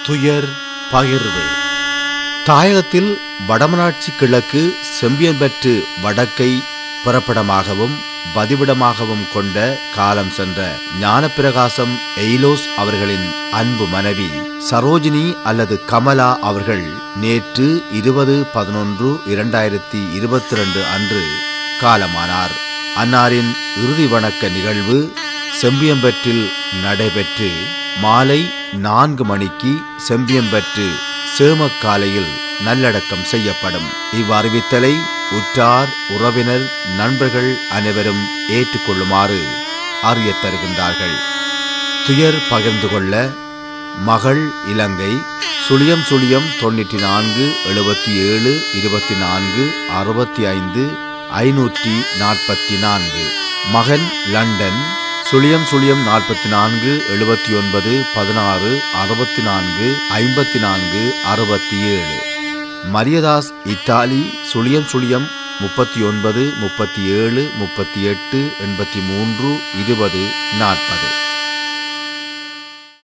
துயர் பகிர்வு தாயகத்தில் வடமராட்சி கிழக்கு செம்பியன்பற்று வடக்கை புறப்படமாகவும் பதிவிடமாகவும் கொண்ட காலம் சென்ற ஞானப்பிரகாசம் எய்லோஸ் அவர்களின் அன்பு மனைவி சரோஜினி அல்லது கமலா அவர்கள் நேற்று இருபது பதினொன்று இரண்டாயிரத்தி இருபத்தி ரெண்டு அன்று காலமானார் அன்னாரின் இறுதி வணக்க நிகழ்வு செம்பியம்பற்றில் நடைபெற்று மாலை நான்கு மணிக்கு செம்பியம்பற்று சேமக்காலையில் நல்லடக்கம் செய்யப்படும் இவ்வறிவித்தலை உற்றார் உறவினர் நண்பர்கள் அனைவரும் ஏற்றுக்கொள்ளுமாறு அறியத் தருகின்றார்கள் துயர் பகிர்ந்து கொள்ள மகள் இலங்கை சுழியம் சுழியம் தொண்ணூற்றி நான்கு எழுபத்தி ஏழு இருபத்தி நான்கு அறுபத்தி ஐந்து ஐநூற்றி நாற்பத்தி நான்கு மகன் லண்டன் சுழியம் சுழியம் நாற்பத்தி நான்கு எழுபத்தி ஒன்பது பதினாறு அறுபத்தி நான்கு ஐம்பத்தி நான்கு அறுபத்தி ஏழு மரியதாஸ் இத்தாலி சுழியம் சுழியம் முப்பத்தி ஒன்பது முப்பத்தி ஏழு முப்பத்தி எட்டு எண்பத்தி மூன்று இருபது நாற்பது